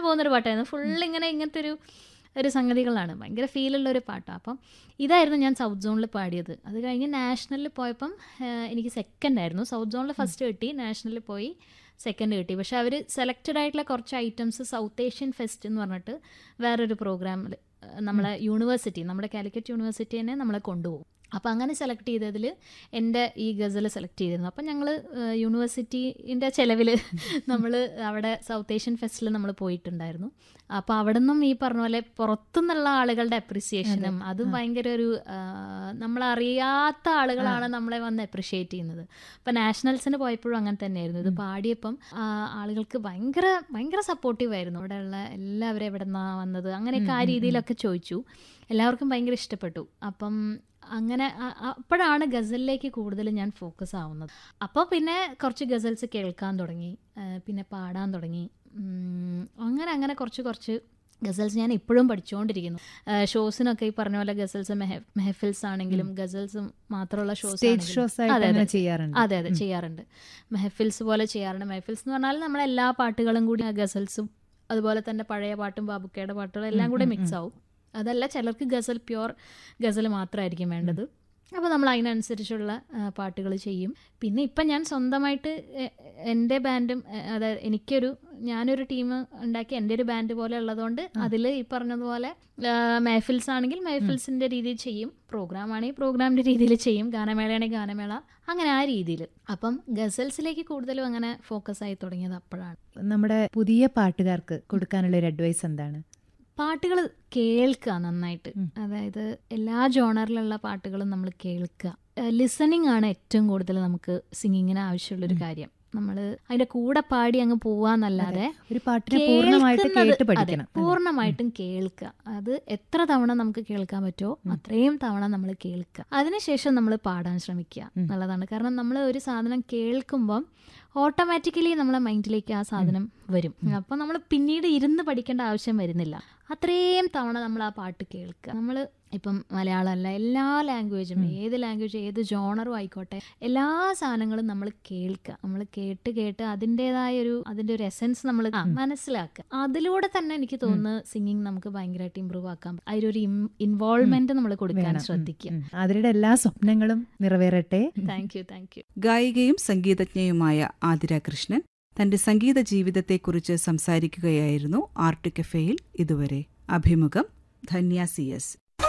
പോകുന്നൊരു പാട്ടായിരുന്നു ഫുൾ ഇങ്ങനെ ഇങ്ങനത്തെ ഒരു ഒരു സംഗതികളാണ് ഭയങ്കര ഫീലുള്ള ഒരു പാട്ടാണ് അപ്പം ഇതായിരുന്നു ഞാൻ സൗത്ത് സോണിൽ പാടിയത് അത് കഴിഞ്ഞ് നാഷണലിൽ പോയപ്പം ആ, എനിക്ക് സെക്കൻഡ് ആയിരുന്നു സൗത്ത് സോണിൽ ഫസ്റ്റ് കിട്ടി നാഷണലിൽ പോയി സെക്കൻഡ് കിട്ടി പക്ഷെ അവർ സെലക്റ്റഡ് ആയിട്ടുള്ള കുറച്ച് ഐറ്റംസ് സൗത്ത് ഏഷ്യൻ ഫെസ്റ്റ് എന്ന് പറഞ്ഞിട്ട് വേറൊരു പ്രോഗ്രാമിൽ നമ്മളെ യൂണിവേഴ്സിറ്റി നമ്മുടെ കാലിക്കറ്റ് യൂണിവേഴ്സിറ്റി തന്നെ നമ്മളെ കൊണ്ടുപോകും അപ്പോൾ അങ്ങനെ സെലക്ട് ചെയ്തതിൽ എൻ്റെ ഈ ഗസൽ സെലക്ട് ചെയ്തിരുന്നു അപ്പം ഞങ്ങൾ യൂണിവേഴ്സിറ്റീൻ്റെ ചിലവിൽ നമ്മൾ അവിടെ സൗത്ത് ഏഷ്യൻ ഫെസ്റ്റിൽ നമ്മൾ പോയിട്ടുണ്ടായിരുന്നു അപ്പോൾ അവിടെ നിന്നും ഈ പറഞ്ഞ പോലെ പുറത്തുനിന്നുള്ള ആളുകളുടെ അപ്രിസിയേഷനും അതും ഭയങ്കര ഒരു ആ, നമ്മളറിയാത്ത ആളുകളാണ് നമ്മളെ വന്ന് അപ്രിഷിയേറ്റ് ചെയ്യുന്നത് ഇപ്പം നാഷണൽസിന് പോയപ്പോഴും അങ്ങനെ തന്നെയായിരുന്നു ഇത് പാടിയപ്പം ആ, ആളുകൾക്ക് ഭയങ്കര ഭയങ്കര സപ്പോർട്ടീവ് ആയിരുന്നു അവിടെയുള്ള എല്ലാവരും എവിടെ നിന്നാണ് വന്നത് അങ്ങനെയൊക്കെ ആ രീതിയിലൊക്കെ ചോദിച്ചു എല്ലാവർക്കും ഭയങ്കര ഇഷ്ടപ്പെട്ടു അപ്പം അങ്ങനെ അ- അ- അപ്പോഴാണ് ഗസലിലേക്ക് കൂടുതൽ ഞാൻ ഫോക്കസ് ആവുന്നത് അപ്പോൾ പിന്നെ കുറച്ച് ഗസൽസ് കേൾക്കാൻ തുടങ്ങി ആ, പിന്നെ പാടാൻ തുടങ്ങി ഉം, അങ്ങനെ അങ്ങനെ കുറച്ച് കുറച്ച് ഗസൽസ് ഞാൻ ഇപ്പോഴും പഠിച്ചുകൊണ്ടിരിക്കുന്നു ആ, ഷോസിനൊക്കെ ഈ പറഞ്ഞ പോലെ ഗസൽസ് മെഹ- മെഹഫിൽസ് ആണെങ്കിലും ഗസൽസ് മാത്രമുള്ള ഷോസ് സ്റ്റേജ് ഷോസ് ആയിട്ട് അതെ, അങ്ങനെ അതെ. ചെയ്യാറുണ്ട് അതെ അതെ ചെയ്യാറുണ്ട് മെഹഫിൽസ് പോലെ ചെയ്യാറുണ്ട് മെഹഫിൽസ് എന്ന് പറഞ്ഞാൽ നമ്മളെ എല്ലാ പാട്ടുകളും കൂടി ഗസൽസും അതുപോലെ തന്നെ പഴയ പാട്ടും ബാബുക്കയുടെ പാട്ടുകളും എല്ലാം കൂടെ മിക്സ് ആവും അതല്ല ചിലർക്ക് ഗസൽ പ്യുവർ ഗസൽ മാത്രമായിരിക്കും വേണ്ടത് അപ്പോൾ നമ്മൾ അതിനനുസരിച്ചുള്ള പാട്ടുകൾ ചെയ്യും പിന്നെ ഇപ്പം ഞാൻ സ്വന്തമായിട്ട് എ- എൻ്റെ ബാൻഡും എ- അതായത് എനിക്കൊരു ഞാനൊരു ടീം ഉണ്ടാക്കി എൻ്റെ ഒരു ബാൻഡ് പോലെ ഉള്ളതുകൊണ്ട് അതിൽ ഈ പറഞ്ഞതുപോലെ മെഹഫിൽസ് ആണെങ്കിൽ മെഹഫിൽസിൻ്റെ രീതിയിൽ ചെയ്യും പ്രോഗ്രാം ആണെങ്കിൽ പ്രോഗ്രാമിൻ്റെ രീതിയിൽ ചെയ്യും ഗാനമേളയാണെങ്കിൽ ഗാനമേള അങ്ങനെ ആ രീതിയിൽ അപ്പം ഗസൽസിലേക്ക് കൂടുതലും അങ്ങനെ ഫോക്കസ് ആയി തുടങ്ങിയത് അപ്പോഴാണ് നമ്മുടെ പുതിയ പാട്ടുകാർക്ക് കൊടുക്കാനുള്ള ഒരു അഡ്വൈസ് എന്താണ് പാട്ടുകൾ കേൾക്കുക നന്നായിട്ട് ഉം. അതായത് എല്ലാ ജോണറിലുള്ള പാട്ടുകളും നമ്മൾ കേൾക്കുക ലിസണിങ് ആണ് ഏറ്റവും കൂടുതൽ നമുക്ക് സിംഗിങ്ങിന് ആവശ്യമുള്ളൊരു കാര്യം നമ്മൾ അതിന്റെ കൂടെ പാടി അങ്ങ് പോവാന്നല്ലാതെ ഒരു പാട്ടിനെ പൂർണ്ണമായിട്ട് കേൾക്കുന്നത് കേട്ട് അതെ, പഠിക്കണം അല്ലേ? പൂർണ്ണമായിട്ടും കേൾക്കുക അത് എത്ര തവണ നമുക്ക് കേൾക്കാൻ പറ്റുമോ അത്രയും തവണ നമ്മൾ കേൾക്കുക അതിനുശേഷം നമ്മൾ പാടാൻ ശ്രമിക്കുക എന്നുള്ളതാണ് കാരണം നമ്മൾ ഒരു സാധനം കേൾക്കുമ്പം ഓട്ടോമാറ്റിക്കലി നമ്മളെ മൈൻഡിലേക്ക് ആ സാധനം വരും അപ്പോൾ നമ്മൾ പിന്നീട് ഇരുന്ന് പഠിക്കേണ്ട ആവശ്യം വരുന്നില്ല അത്രയും തവണ നമ്മൾ ആ പാട്ട് കേൾക്കുക നമ്മൾ ഇപ്പം മലയാളമല്ല എല്ലാ ലാംഗ്വേജും ഏത് ലാംഗ്വേജ് ഏത് ജോണറും ആയിക്കോട്ടെ എല്ലാ സാധനങ്ങളും നമ്മൾ കേൾക്കുക നമ്മൾ കേട്ട് കേട്ട് അതിൻ്റെതായ ഒരു അതിൻ്റെ ഒരു എസൻസ് നമ്മൾ മനസ്സിലാക്കുക അതിലൂടെ തന്നെ എനിക്ക് തോന്നുന്നു സിംഗിങ് നമുക്ക് ഭയങ്കരമായിട്ട് ഇമ്പ്രൂവ് ആക്കാം അതിലൊരു ഇൻവോൾവ്മെന്റ് നമ്മൾ കൊടുക്കാൻ വേണം. ഉം, ശ്രദ്ധിക്കുക ഉം. അവരുടെ എല്ലാ സ്വപ്നങ്ങളും നിറവേറട്ടെ താങ്ക് യു താങ്ക് യു ഗായികയും സംഗീതജ്ഞയുമായ ആതിര കൃഷ്ണൻ തന്റെ സംഗീത ജീവിതത്തെക്കുറിച്ച് സംസാരിക്കുകയായിരുന്നു ആർട്ട് കഫേയിൽ ഇതുവരെ അഭിമുഖം Dhanya C S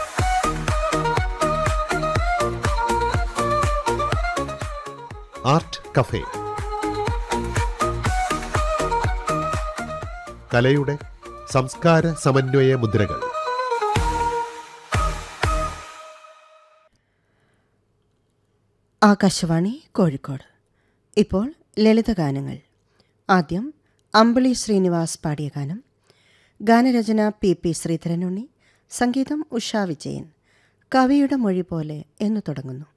art cafe കലയുടെ സംസ്കാര സമന്വയ മുദ്രകൾ ആകാശവാണി കോഴിക്കോട് ഇപ്പോൾ ലളിതഗാനങ്ങൾ ആദ്യം അമ്പിളി ശ്രീനിവാസ് പാടിയ ഗാനം ഗാനരചന പി പി ശ്രീധരനുണ്ണി സംഗീതം ഉഷാ വിജയൻ കവിയുടെ മൊഴി പോലെ എന്നു തുടങ്ങുന്നു